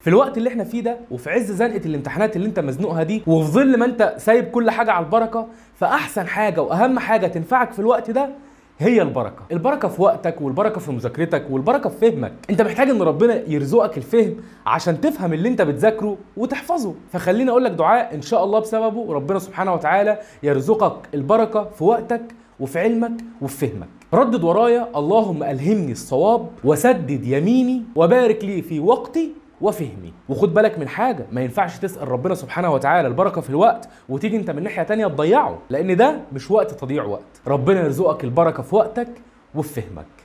في الوقت اللي احنا فيه ده وفي عز زنقه الامتحانات اللي انت مزنوقها دي وفي ظل ما انت سايب كل حاجه على البركه فاحسن حاجه واهم حاجه تنفعك في الوقت ده هي البركه البركه في وقتك والبركه في مذاكرتك والبركه في فهمك انت محتاج ان ربنا يرزقك الفهم عشان تفهم اللي انت بتذاكره وتحفظه فخليني اقول لك دعاء ان شاء الله بسببه ربنا سبحانه وتعالى يرزقك البركه في وقتك وفي علمك وفي فهمك ردد ورايا اللهم الهمني الصواب وسدد يميني وبارك لي في وقتي وفهمي وخد بالك من حاجة ما ينفعش تسأل ربنا سبحانه وتعالى البركة في الوقت وتيجي انت من ناحية تانية تضيعه لأن ده مش وقت تضييع وقت ربنا يرزقك البركة في وقتك وفي فهمك